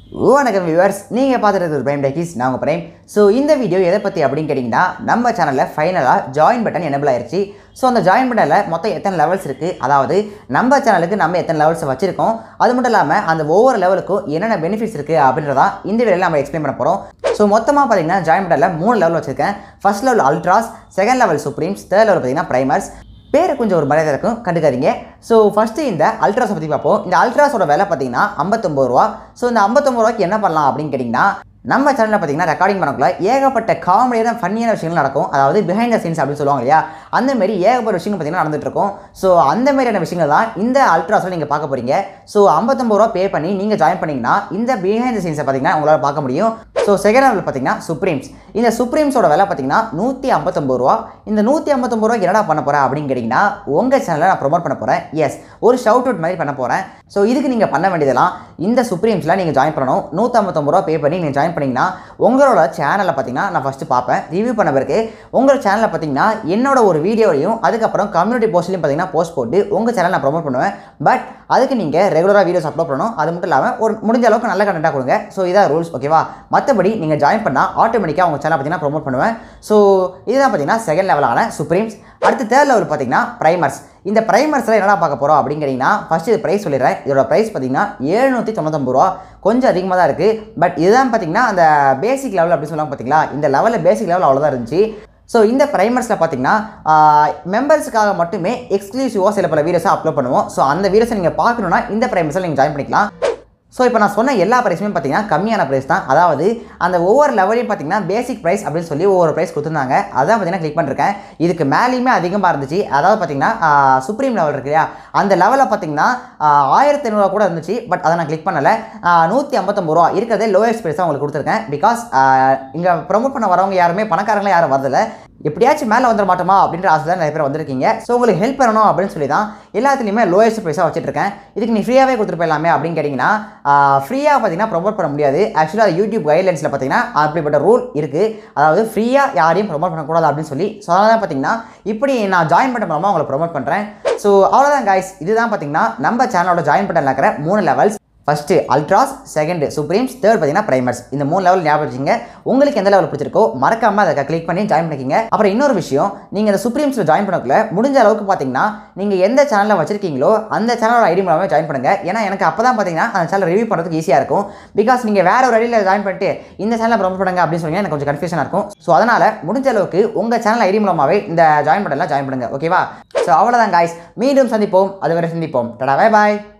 வணக்கம் வியூவர்ஸ் நீங்கள் பார்த்துட்டு ஒரு பிரைம் டேக்கிஸ் நான் உங்கள் பிரைம் ஸோ இந்த வீடியோ எதை பற்றி அப்படின்னு கேட்டிங்கன்னா நம்ம சேனலில் ஃபைனலாக ஜாயின் பட்டன் எனபிள் ஆயிருச்சு ஸோ அந்த ஜாயின் பட்டனில் மொத்தம் எத்தனை லெவல்ஸ் இருக்குது அதாவது நம்ம சேனலுக்கு நம்ம எத்தனை லெவல்ஸ் வச்சுருக்கோம் அது மட்டும் இல்லாமல் அந்த ஒவ்வொரு லெவலுக்கும் என்னென்ன பெனிஃபிட்ஸ் இருக்குது அப்படின்றதான் இந்த வீடியோவில் நம்ம எக்ஸ்பிளைன் பண்ண போகிறோம் ஸோ மொத்தமாக பார்த்தீங்கன்னா ஜாயின் பட்டனில் மூணு லெவல் வச்சுருக்கேன் first level ultras second level supremes third level பார்த்தீங்கன்னா ப்ரைமர்ஸ் பேர் கொஞ்சம் ஒரு மரியாதை இருக்கும் கண்டுக்காதீங்க ஸோ ஃபஸ்ட்டு இந்த அல்ட்ராஸை பற்றி பார்ப்போம் இந்த அல்ட்ராஸோட விலை பார்த்தீங்கன்னா ஐம்பத்தொம்பது ரூபா ஸோ இந்த ஐம்பத்தொம்பது ரூபாய்க்கு என்ன பண்ணலாம் அப்படின்னு கேட்டிங்கன்னா நம்ம சேனலில் பார்த்தீங்கன்னா ரெக்கார்டிங் பண்ணக்குள்ள ஏகப்பட்ட காமெடியான ஃபன்னியான விஷயங்கள் நடக்கும் அதாவது பிஹைண்ட் த சீன்ஸ் அப்படின்னு சொல்லுவாங்க இல்லையா அந்த மாதிரி ஏகப்பட்ட விஷயங்கள் பார்த்தீங்கன்னா நடந்துட்டு இருக்கும் ஸோ அந்த மாதிரியான விஷயங்கள் தான் இந்த அல்ட்ராஸில் நீங்கள் பார்க்க போகிறீங்க ஸோ ஐம்பத்தொம்பது ரூபா பே பண்ணி நீங்கள் ஜாயின் பண்ணிங்கன்னா இந்த பிஹைண்ட் த சீன்ஸை பார்த்தீங்கன்னா உங்களால் பார்க்க முடியும் ஸோ செகண்ட் லெவல் பார்த்தீங்கன்னா சுப்ரீம்ஸ் இந்த சுப்ரீம்ஸோட விலை பார்த்தீங்கன்னா நூற்றி ஐம்பத்தொம்பது ரூபா இந்த நூற்றி ஐம்பத்தொம்பது ரூபாய்க்கு என்னடா பண்ண போகிறேன் அப்படின்னு கேட்டிங்கன்னா உங்கள் சேனலை நான் ப்ரொமோட் பண்ண போகிறேன் எஸ் ஒரு ஷவுட் அவுட் மாதிரி பண்ண போகிறேன் ஸோ இதுக்கு நீங்கள் பண்ண வேண்டியதெல்லாம் இந்த சுப்ரீம்ஸில் நீங்கள் ஜாயின் பண்ணணும் நூற்றம்பத்தொம்பது ரூபா பே பண்ணி நீங்கள் ஜாயின் பண்ணிங்கன்னா உங்களோட சேனலை பார்த்தீங்கன்னா நான் ஃபஸ்ட்டு பார்ப்பேன் ரிவ்யூ பண்ண பிறகு உங்கள் சேனலில் பார்த்தீங்கன்னா என்னோட ஒரு வீடியோவையும் அதுக்கப்புறம் கம்யூனிட்டி போஸ்ட்லையும் பார்த்தீங்கன்னா போஸ்ட் போட்டு உங்கள் சேனல் நான் ப்ரொமோட் பண்ணுவேன் பட் அதுக்கு நீங்கள் ரெகுலராக வீடியோஸ் அப்லோட் பண்ணணும் அது மட்டும் இல்லாமல் ஒரு முடிஞ்ச அளவுக்கு நல்ல கண்டென்ட்டாக கொடுங்க ஸோ இதான் ரூல்ஸ் ஓகேவா மற்றபடி நீங்கள் ஜாயின் பண்ணால் ஆட்டோமேட்டிக்காக உங்கள் சேனல் பார்த்தீங்கன்னா ப்ரொமோட் பண்ணுவேன் ஸோ இதுதான் பார்த்தீங்கன்னா செகண்ட் லெவலான சுப்ரீம்ஸ் அடுத்து தேர்ட் லெவல் பார்த்தீங்கன்னா ப்ரைமர்ஸ் இந்த ப்ரைமர்ஸில் என்னடா பார்க்க போகிறோம் அப்படின்னு கேட்டிங்கன்னா ஃபஸ்ட்டு இது ப்ரைஸ் சொல்லிடுறேன் இதோட ப்ரைஸ் பார்த்தீங்கன்னா எழுநூற்றி தொண்ணூத்தொம்பது ரூபா கொஞ்சம் அதிகமாக தான் இருக்குது பட் இதுதான் பார்த்தீங்கன்னா அந்த பேசிக் லெவல் அப்படின்னு சொல்லுவாங்க பார்த்தீங்களா இந்த லெவலில் பேசிக் லெவல் அவ்வளோதான் இருந்துச்சு ஸோ இந்த ப்ரைமர்ஸில் பார்த்தீங்கன்னா மெம்பர்ஸுக்காக மட்டுமே எக்ஸ்க்ளூசிவாக சில பல வீடியோஸை அப்லோட் பண்ணுவோம் ஸோ அந்த வீடியோஸை நீங்கள் பார்க்கணுன்னா இந்த ப்ரைமர்ஸில் நீங்கள் ஜாயின் பண்ணிக்கலாம் ஸோ இப்போ நான் சொன்ன எல்லா ப்ரைஸுமே பார்த்தீங்கன்னா கம்மியான ப்ரைஸ் தான் அதாவது அந்த ஒவ்வொரு லெவலையும் பார்த்தீங்கன்னா பேசிக் ப்ரைஸ் அப்படின்னு சொல்லி ஒவ்வொரு ப்ரைஸ் கொடுத்துருந்தாங்க அதான் பார்த்தீங்கன்னா கிளிக் பண்ணிருக்கேன் இதுக்கு மேலேயுமே அதிகமாக இருந்துச்சு அதாவது பார்த்தீங்கன்னா சுப்ரீம் லெவல் இருக்கு இல்லையா அந்த லெவலில் பார்த்தீங்கன்னா ஆயிரத்தி ஐநூறுவா கூட இருந்துச்சு பட் அதை நான் கிளிக் பண்ணலை நூற்றி ஐம்பத்தொம்பது ரூபா இருக்கிறதே லோயஸ்ட் ப்ரைஸ் தான் உங்களுக்கு கொடுத்துருக்கேன் பிகாஸ் இங்கே ப்ரொமோட் பண்ண வரவங்க யாருமே பணக்காரங்களும் யாரும் வரதில்லை எப்படியாச்சும் மேலே வந்துட மாட்டோமா அப்படின்ற ஆசை தான் நிறைய பேர் வந்திருக்கீங்க ஸோ உங்களுக்கு ஹெல்ப் பண்ணணும் அப்படின்னு சொல்லி தான் எல்லாத்துலேயுமே லோயஸ்ட் ப்ரைஸாக வச்சுட்ருக்கேன் இதுக்கு நீ ஃப்ரீயாகவே கொடுத்துட்டு போயிடலாமே அப்படின்னு கேட்டிங்கன்னா ஃப்ரீயாக பார்த்தீங்கன்னா ப்ரொமோட் பண்ண முடியாது ஆக்சுவலாக யூடியூப் கைட்லைன்ஸில் பார்த்தீங்கன்னா அப்படிப்பட்ட ரூல் இருக்குது அதாவது ஃப்ரீயாக யாரையும் ப்ரொமோட் பண்ணக்கூடாது அப்படின்னு சொல்லி ஸோ அதனால் பார்த்தீங்கன்னா இப்படி நான் ஜாயின் பண்ண மூலமாக உங்களை ப்ரொமோட் பண்ணுறேன் ஸோ அவ்வளோதான் காய்ஸ் இதுதான் பார்த்தீங்கன்னா நம்ம சேனலோட ஜாயின் பட்டனில் இருக்கிற மூணு levels first ultras second supremes third பார்த்தீங்கன்னா ப்ரைமர்ஸ் இந்த மூணு லெவல் ஞாபகம் வச்சுங்க உங்களுக்கு எந்த லெவல் பிடிச்சிருக்கோ மறக்காம அதை கிளிக் பண்ணி ஜாயின் பண்ணிக்கிங்க அப்புறம் இன்னொரு விஷயம் நீங்கள் இந்த சுப்ரீம்ஸில் ஜாயின் பண்ணக்குள்ள முடிஞ்ச அளவுக்கு பார்த்தீங்கன்னா நீங்கள் எந்த சேனலில் வச்சிருக்கீங்களோ அந்த சேனலோட ஐடி மூலமாக ஜாயின் பண்ணுங்கள் ஏன்னா எனக்கு அப்போ தான் பார்த்தீங்கன்னா அந்த சேனல் ரிவ்யூ பண்ணுறதுக்கு ஈஸியாக இருக்கும் பிகாஸ் நீங்கள் வேற ஒரு ஐடியில் ஜாயின் பண்ணிட்டு இந்த சேனலை ப்ரொமோட் பண்ணுங்க அப்படின்னு சொன்னீங்கன்னா எனக்கு கொஞ்சம் கன்ஃபியூஷனாக இருக்கும் ஸோ அதனால் முடிஞ்ச அளவுக்கு உங்கள் சேனல் ஐடி மூலமாகவே இந்த ஜாயின் பண்ணலாம் ஜாயின் பண்ணுங்கள் ஓகேவா ஸோ அவ்வளோதான் காய்ஸ் மீண்டும் சந்திப்போம் அதுவரை சந்திப்போம் டடா பை பாய்